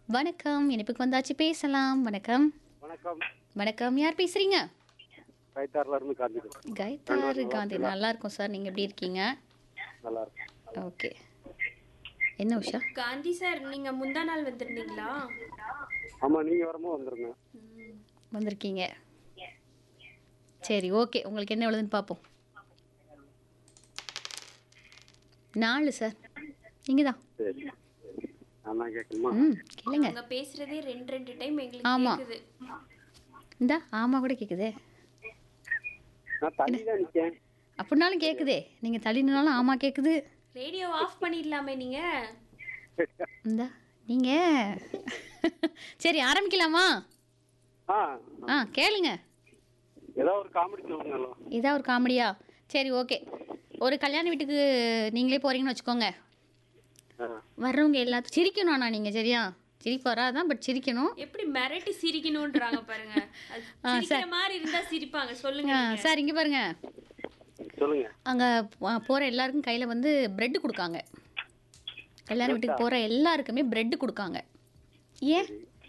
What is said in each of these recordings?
வணக்கம் இனிப்புக்கு வந்தாச்சு பேசலாம் வணக்கம் வணக்கம் வணக்கம் யார் பேசுறீங்க கைத்தாரில் இருந்து காந்தி கைத்தார் காந்தி நல்லா இருக்கும் சார் நீங்க எப்படி இருக்கீங்க நல்லா இருக்கு ஓகே என்ன உஷா காந்தி சார் நீங்க முந்தா நாள் வந்திருந்தீங்களா ஆமா நீங்க வரும்போது வந்துருங்க வந்திருக்கீங்க சரி ஓகே உங்களுக்கு என்ன எழுதுன்னு பார்ப்போம் நாலு சார் நீங்கள் தான் சரி நான் தான் கேட்கணுமா ம் கேளுங்க அவங்க பேசுறதே ரெண்டு ரெண்டு டைம் எங்களுக்கு ஆமா. கேக்குது இந்தா ஆமாம் கூட கேட்குதே நான் தள்ளி தான் நிற்கேன் அப்படின்னாலும் கேட்குதே நீங்கள் தள்ளினாலும் ஆமாம் கேட்குது ரேடியோ ஆஃப் பண்ணிடலாமே நீங்க இந்தா நீங்கள் சரி ஆரம்பிக்கலாமா ஆ ஆ கேளுங்க ஏதோ ஒரு காமெடி சொல்லுங்களோ இதா ஒரு காமெடியா சரி ஓகே ஒரு கல்யாண வீட்டுக்கு நீங்களே போகிறீங்கன்னு வச்சுக்கோங்க ஆ வர்றவங்க எல்லாத்தையும் சிரிக்கணும் ஆனால் நீங்கள் சரியா சிரிப்பு வராதான் பட் சிரிக்கணும் எப்படி மிரட்டி சிரிக்கணும்ன்றாங்க பாருங்க அது ஆ, சிரிக்கிற மாதிரி இருந்தா சிரிப்பாங்க சொல்லுங்க ஆ, நீங்க. சார் இங்கே பாருங்க சொல்லுங்க அங்கே போகிற எல்லாருக்கும் கையில் வந்து பிரெட் கொடுக்காங்க கல்யாண வீட்டுக்கு போகிற எல்லாருக்குமே பிரெட் கொடுக்காங்க ஏன்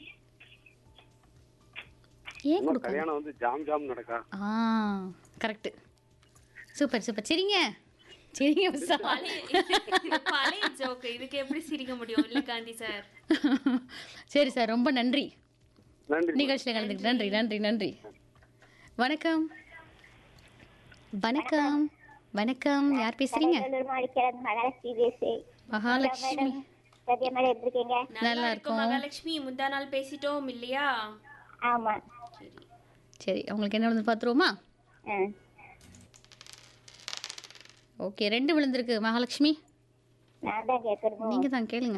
ஏன் இன்னும் கொடுக்காங்க கல்யாணம் வந்து ஜாம் ஜாம் நடக்கா ஆ கரெக்டு சூப்பர் சூப்பர் சரிங்க சரிங்க உஷா. பழைய இது பழைய ஜோக்கு இதுக்கு எப்படி சிரிக்க முடியும் இல்ல காந்தி சார் சரி சார் ரொம்ப நன்றி நன்றி நிகழ்ச்சியில் கலந்துக்கு நன்றி நன்றி நன்றி வணக்கம் வணக்கம் வணக்கம் யார் பேசுறீங்க மாணிக்கிறது மகாலட்சுமி பேசு மகாலட்சுமி சத்யமலை எப்படி இருக்கீங்க நல்லா இருக்கும் மகாலட்சுமி முந்தா நாள் பேசிட்டோம் இல்லையா ஆமா சரி உங்களுக்கு என்ன விழுந்து பார்த்துருவோமா ஆ. ஓகே ரெண்டு விழுந்திருக்கு மகாலட்சுமி நான் தான் கேட்கணும் நீங்க தான் கேளுங்க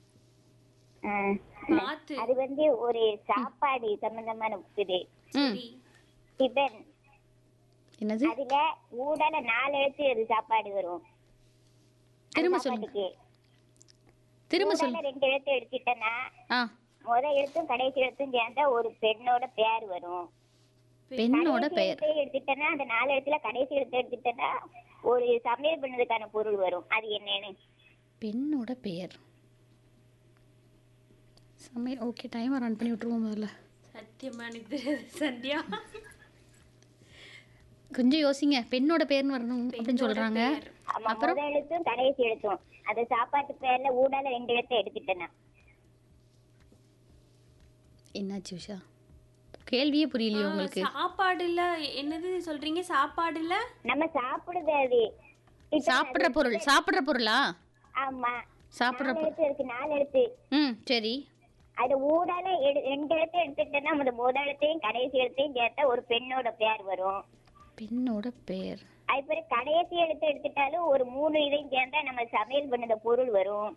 பார்த்து அது வந்து ஒரு சாப்பாடு சம்பந்தமான இது ம் சரி டிபன் என்னது அதுல ஊடல நாலு எழுத்து அது சாப்பாடு வரும் திரும்ப சொல்லுங்க சாப்பாட்டுக்கு திரும்ப ஊடால சொல்லுங்க ரெண்டு எழுத்து எடுத்துட்டேன்னா ஆ முத எழுத்தும் கடைசி எழுத்தும் சேர்ந்தா ஒரு பெண்ணோட பேர் வரும் பெண்ணோட கடைசி பெயர் எழுத்தை எடுத்துட்டேன்னா அந்த நாலு எழுத்துல கடைசி எழுத்து எடுத்துட்டேன்னா ஒரு சமையல் பண்ணதுக்கான பொருள் வரும் அது என்னன்னு பெண்ணோட பெயர் சமையல் ஓகே டைமர் ரன் பண்ணி விட்டுருவோம் முதல்ல சத்தியமா எனக்கு தெரியாது சந்தியா கொஞ்சம் யோசிங்க பெண்ணோட பேர்னு வரணும் அப்படின்னு சொல்றாங்க ஆமா முத எழுத்தும் கடைசி எழுத்தும் அது சாப்பாட்டு பேர்ல ஊடால ரெண்டு எழுத்தை எடுத்துட்டேன்னா என்னாச்சு உஷா கேள்வியே புரியலையே உங்களுக்கு சாப்பாடுல என்னது சொல்றீங்க சாப்பாடுல நம்ம சாப்பிடுது அது இப்ப சாப்பிட்ற பொருள் சாப்பிட்ற பொருளா ஆமா சாப்பிட்ற நாலு பொருள் எழுத்து இருக்கு நாலு எழுத்து ம் சரி அது ஊடால எடு- ரெண்டு எழுத்து எடுத்துட்டேன்னா அந்த முத எழுத்தையும் கடைசி எழுத்தையும் சேர்த்தா ஒரு பெண்ணோட பேர் வரும் பெண்ணோட பெயர் அது பிறகு கடைசி எழுத்து எடுத்துட்டாலும் ஒரு மூணு இதையும் சேர்ந்தா நம்ம சமையல் பண்ணத பொருள் வரும்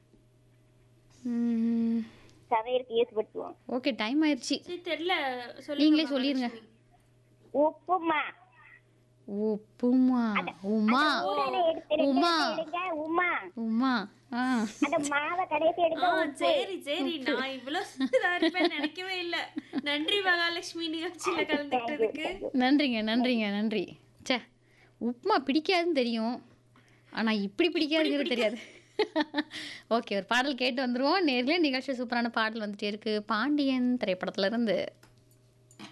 ம், சமையலுக்கு யூஸ் படுத்துவோம் ஓகே டைம் ஆயிடுச்சு சரி தெரியல சொல்லுங்க நீங்களே சொல்லிருங்க உப்புமா உப்புமா உமா ஊடால எடுத்து ரெண்டு உமா எழுத்து எடுங்க உமா உமா ஆ அந்த மாவை கடைசி ஆ எடுக்க உப்பு. சரி சரி நான் இவ்வளவு இதா இருப்பேன்னு நினைக்கவே இல்ல நன்றி மகாலட்சுமி நிகழ்ச்சியில கலந்துக்கிட்டதுக்கு நன்றிங்க நன்றிங்க நன்றி ச்சே உப்புமா பிடிக்காதுன்னு தெரியும் ஆனால் இப்படி பிடிக்காதுங்கிறது தெரியாது ஓகே ஒரு பாடல் கேட்டு வந்துருவோம் நேர்லயே நிகழ்ச்சி சூப்பரான பாடல் வந்துட்டே இருக்கு பாண்டியன் திரைப்படத்துல இருந்து